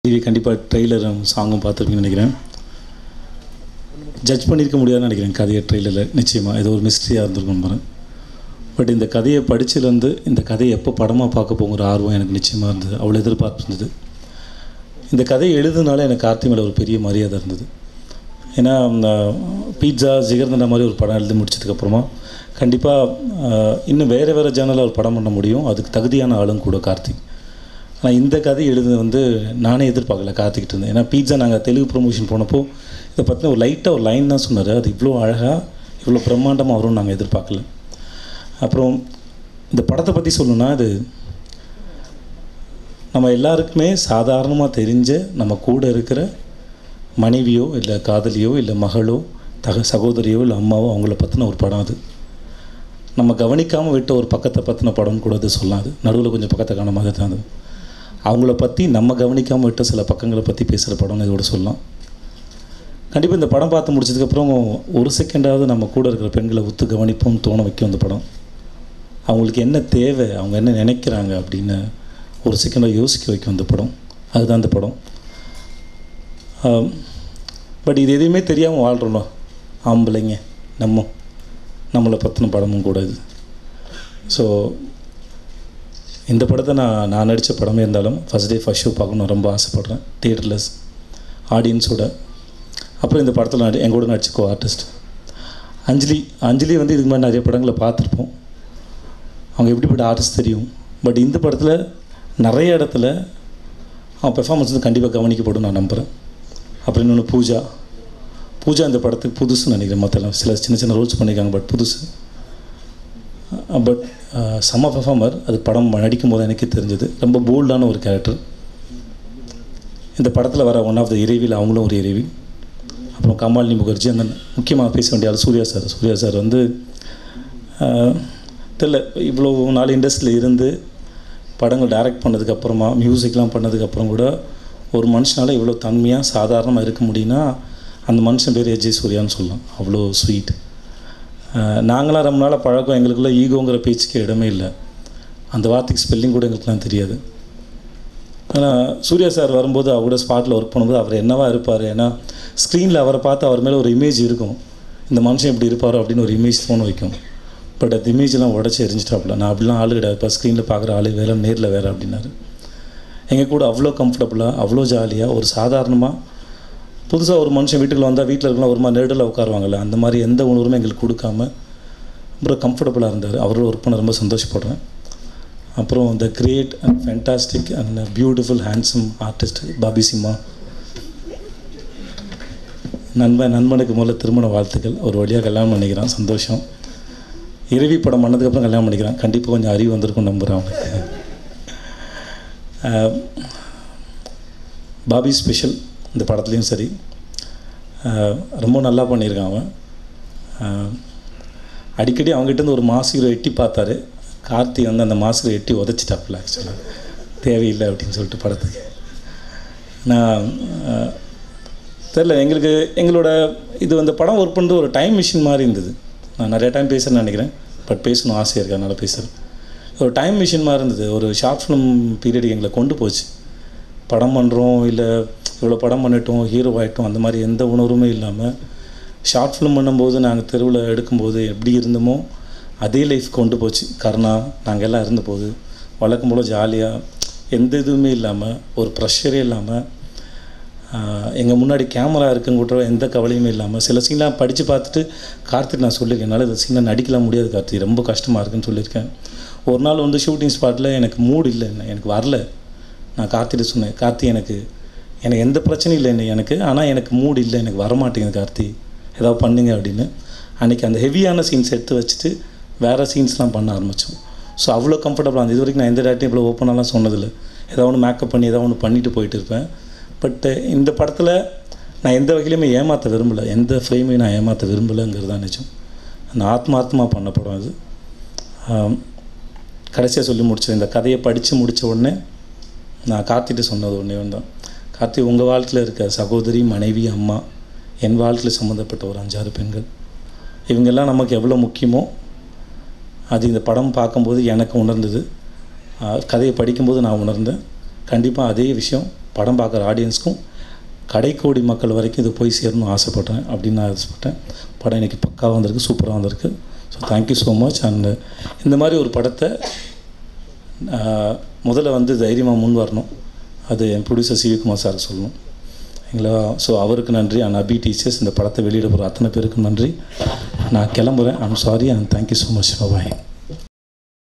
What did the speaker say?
TV கண்டிப்பாக ட்ரெய்லரும் சாங்கும் பார்த்துருப்பீங்கன்னு நினைக்கிறேன் ஜட்ஜ் பண்ணியிருக்க முடியாதுன்னு நினைக்கிறேன் கதையை ட்ரெய்லரில் நிச்சயமாக ஏதோ ஒரு மிஸ்ட்ரியாக இருந்திருக்கும் பாருங்க பட் இந்த கதையை படிச்சிலேருந்து இந்த கதையை எப்போ படமாக பார்க்க போங்கிற ஆர்வம் எனக்கு நிச்சயமாக இருந்தது அவ்வளோ எதிர்பார்ப்பு இருந்தது இந்த கதையை எழுதுனால எனக்கு கார்த்தி மேலே ஒரு பெரிய மரியாதை இருந்தது ஏன்னா பீட்சா ஜிகர்தண்டா மாதிரி ஒரு படம் எழுதி முடிச்சதுக்கப்புறமா கண்டிப்பாக இன்னும் வேறு வேறு ஜேனலில் ஒரு படம் பண்ண முடியும் அதுக்கு தகுதியான ஆளும் கூட கார்த்திக் ஆனால் இந்த கதை எழுதுனது வந்து நானே எதிர்பார்க்கல காத்துக்கிட்டு இருந்தேன் ஏன்னா பீட்சா நாங்கள் தெலுங்கு ப்ரொமோஷன் போனப்போ இதை பற்றின ஒரு லைட்டாக ஒரு லைன் தான் சொன்னார் அது இவ்வளோ அழகாக இவ்வளோ பிரம்மாண்டமாக வரும் நாங்கள் எதிர்பார்க்கல அப்புறம் இந்த படத்தை பற்றி சொல்லணும்னா இது நம்ம எல்லாருக்குமே சாதாரணமாக தெரிஞ்ச நம்ம கூட இருக்கிற மனைவியோ இல்லை காதலியோ இல்லை மகளோ தக சகோதரியோ இல்லை அம்மாவோ அவங்கள பற்றின ஒரு படம் அது நம்ம கவனிக்காமல் விட்ட ஒரு பக்கத்தை பற்றின படம் கூட அது சொல்லலாம் அது நடுவில் கொஞ்சம் பக்கத்தை காண மாதிரி தான் அது அவங்கள பற்றி நம்ம கவனிக்காமல் விட்ட சில பக்கங்களை பற்றி பேசுகிற படம்னு இதோட சொல்லலாம் கண்டிப்பாக இந்த படம் பார்த்து முடிச்சதுக்கப்புறம் ஒரு செகண்டாவது நம்ம கூட இருக்கிற பெண்களை ஒத்து கவனிப்போம்னு தோண வைக்கும் இந்த படம் அவங்களுக்கு என்ன தேவை அவங்க என்ன நினைக்கிறாங்க அப்படின்னு ஒரு செகண்டாக யோசிக்க வைக்கும் இந்த படம் அதுதான் இந்த படம் பட் இது எதுவுமே தெரியாமல் வாழ்கிறோம் ஆம்பளைங்க நம்ம நம்மளை பற்றின படமும் கூட இது ஸோ இந்த படத்தை நான் நான் நடித்த படமே இருந்தாலும் ஃபஸ்ட் டே ஃபஸ்ட் ஷோ பார்க்கணும் ரொம்ப ஆசைப்பட்றேன் தியேட்டரில் ஆடியன்ஸோட அப்புறம் இந்த படத்தில் நடி என் கூட நடிச்ச கோ ஆர்டிஸ்ட் அஞ்சலி அஞ்சலி வந்து இதுக்கு மாதிரி நிறைய படங்களை பார்த்துருப்போம் அவங்க எப்படிப்பட்ட ஆர்டிஸ்ட் தெரியும் பட் இந்த படத்தில் நிறைய இடத்துல அவன் பெர்ஃபார்மன்ஸ் வந்து கண்டிப்பாக கவனிக்கப்படும் நான் நம்புகிறேன் அப்புறம் இன்னொன்று பூஜா பூஜா இந்த படத்துக்கு புதுசுன்னு நினைக்கிறேன் மற்ற சில சின்ன சின்ன ரோல்ஸ் பண்ணியிருக்காங்க பட் புதுசு பட் செம்ம பெர்ஃபார்மர் அது படம் நடிக்கும் போது எனக்கே தெரிஞ்சது ரொம்ப போல்டான ஒரு கேரக்டர் இந்த படத்தில் வர ஒன் ஆஃப் த இறைவியில் அவங்களும் ஒரு இறைவி அப்புறம் கமாலினி முகர்ஜி அந்த முக்கியமாக பேச வேண்டிய ஆள் சூர்யா சார் சூர்யா சார் வந்து தெரில இவ்வளோ நாள் இண்டஸ்ட்ரியில் இருந்து படங்கள் டைரக்ட் பண்ணதுக்கப்புறமா மியூசிக்லாம் பண்ணதுக்கப்புறம் கூட ஒரு மனுஷனால் இவ்வளோ தன்மையாக சாதாரணமாக இருக்க முடியும்னா அந்த மனுஷன் பேர் எஜய் சூர்யான்னு சொல்லலாம் அவ்வளோ ஸ்வீட் நாங்களாம் ரொம்ப நாளாக பழக்கம் எங்களுக்குள்ள ஈகோங்கிற பேச்சுக்கு இடமே இல்லை அந்த வார்த்தைக்கு ஸ்பெல்லிங் கூட எங்களுக்குலாம் தெரியாது ஆனால் சூர்யா சார் வரும்போது அவரோட ஸ்பாட்டில் ஒர்க் பண்ணும்போது அவர் என்னவா இருப்பார் ஏன்னா ஸ்க்ரீனில் அவரை பார்த்து அவர் மேலே ஒரு இமேஜ் இருக்கும் இந்த மனுஷன் இப்படி இருப்பாரோ அப்படின்னு ஒரு இமேஜ் தோண வைக்கும் பட் அந்த இமேஜெலாம் உடச்சி எரிஞ்சிட்டாப்புல நான் அப்படிலாம் ஆள் கிடையாது இப்போ ஸ்க்ரீனில் பார்க்குற ஆள் வேறு நேரில் வேறு அப்படின்னாரு எங்கள் கூட அவ்வளோ கம்ஃபர்டபுளாக அவ்வளோ ஜாலியாக ஒரு சாதாரணமாக புதுசாக ஒரு மனுஷன் வீட்டுக்குள்ள வந்தால் வீட்டில் இருக்கலாம் ஒரு மாதிரி நெருடில் உட்காருவாங்கல்ல அந்த மாதிரி எந்த உணர்வுமே எங்களுக்கு கொடுக்காம ரொம்ப கம்ஃபர்டபுளாக இருந்தார் அவரோட ஒர்க் பண்ண ரொம்ப சந்தோஷப்படுறேன் அப்புறம் the great and fantastic and beautiful handsome artist Bobby Simha நண்பன் நண்பனுக்கு முதல்ல திருமண வாழ்த்துக்கள் ஒரு வழியாக கல்யாணம் பண்ணிக்கிறான் சந்தோஷம் இறுதி படம் பண்ணதுக்கப்புறம் கல்யாணம் பண்ணிக்கிறான் கண்டிப்பாக கொஞ்சம் அறிவு வந்திருக்கும் நம்புகிறேன் அவனுக்கு பாபி ஸ்பெஷல் இந்த படத்துலேயும் சரி ரொம்ப நல்லா பண்ணியிருக்கான் அவன் அடிக்கடி அவங்ககிட்ட ஒரு மாசிகரை எட்டி பார்த்தாரு கார்த்தி வந்து அந்த மாசிகரை எட்டி உதச்சிட்டாப்புல ஆக்சுவலாக தேவையில்லை அப்படின்னு சொல்லிட்டு படத்துக்கு நான் தெரில எங்களுக்கு எங்களோட இது வந்து படம் ஒர்க் பண்ணுறது ஒரு டைம் மிஷின் மாதிரி இருந்தது நான் நிறைய டைம் பேசுகிறேன்னு நினைக்கிறேன் பட் பேசணும் ஆசையாக இருக்கு அதனால் பேசுகிறேன் ஒரு டைம் மிஷின் மாதிரி இருந்தது ஒரு ஷார்ட் ஃபிலிம் பீரியட் எங்களை கொண்டு போச்சு படம் பண்ணுறோம் இல்லை இவ்வளோ படம் பண்ணிட்டோம் ஹீரோ ஆகிட்டோம் அந்த மாதிரி எந்த உணர்வுமே இல்லாமல் ஷார்ட் ஃபிலிம் பண்ணும்போது நாங்கள் தெருவில் எடுக்கும்போது எப்படி இருந்தோமோ அதே லைஃப் கொண்டு போச்சு கருணா நாங்கள் எல்லாம் இருந்தபோது வழக்கம் போல் ஜாலியாக எந்த இதுவுமே இல்லாமல் ஒரு ப்ரெஷரே இல்லாமல் எங்கள் முன்னாடி கேமரா இருக்குன்னு கூட எந்த கவலையுமே இல்லாமல் சில சீன்லாம் படித்து பார்த்துட்டு கார்த்திக் நான் சொல்லியிருக்கேன் என்னால் இந்த சீனில் நடிக்கலாம் முடியாது கார்த்திக் ரொம்ப கஷ்டமாக இருக்குன்னு சொல்லியிருக்கேன் ஒரு நாள் வந்து ஷூட்டிங் ஸ்பாட்டில் எனக்கு மூடு இல்லை எனக்கு வரல நான் கார்த்திகிட்ட சொன்னேன் கார்த்தி எனக்கு எனக்கு எந்த பிரச்சனையும் இல்லை என்ன எனக்கு ஆனால் எனக்கு மூடு இல்லை எனக்கு வரமாட்டேங்குது கார்த்தி ஏதாவது பண்ணுங்க அப்படின்னு அன்றைக்கி அந்த ஹெவியான சீன்ஸ் எடுத்து வச்சுட்டு வேறு சீன்ஸ்லாம் பண்ண ஆரம்பித்தோம் ஸோ அவ்வளோ கம்ஃபர்டபுளாக அந்த இது வரைக்கும் நான் எந்த டேட்டையும் இவ்வளோ ஓப்பனாலாம் சொன்னதில்லை ஏதாவது ஒன்று மேக்கப் பண்ணி ஏதாவது ஒன்று பண்ணிட்டு போயிட்டு இருப்பேன் பட்டு இந்த படத்தில் நான் எந்த வகையிலுமே ஏமாற்ற விரும்பலை எந்த ஃப்ரேமையும் நான் ஏமாற்ற விரும்பலைங்கிறது தான் நிஜம் அந்த ஆத்மார்த்தமாக பண்ண படம் அது கடைசியாக சொல்லி முடிச்சது இந்த கதையை படித்து முடித்த உடனே நான் கார்த்திகிட்ட சொன்னது ஒன்றே ஒன்று தான் கார்த்தி உங்கள் வாழ்க்கையில் இருக்க சகோதரி மனைவி அம்மா என் வாழ்க்கையில் சம்மந்தப்பட்ட ஒரு அஞ்சாறு பெண்கள் இவங்கெல்லாம் நமக்கு எவ்வளோ முக்கியமோ அது இந்த படம் பார்க்கும்போது எனக்கு உணர்ந்தது கதையை படிக்கும்போது நான் உணர்ந்தேன் கண்டிப்பாக அதே விஷயம் படம் பார்க்குற ஆடியன்ஸ்க்கும் கடைக்கோடி மக்கள் வரைக்கும் இது போய் சேரணும்னு ஆசைப்பட்டேன் அப்படின்னு நான் ஆசைப்பட்டேன் படம் இன்றைக்கி பக்காவாக வந்திருக்கு சூப்பராக வந்திருக்கு so thank you so much and இந்த மாதிரி ஒரு படத்தை ஆஹ், முதல்ல வந்து தைரியமாக முன் வரணும் அது என் ப்ரொடியூசர் சிவிகுமார் சார் சொல்லணும் எங்களா ஸோ அவருக்கு நன்றி அண்ட் அபி டீச்சர்ஸ் இந்த படத்தை வெளியிட போகிற அத்தனை பேருக்கும் நன்றி நான் கிளம்புறேன் I'm sorry and thank you so much bye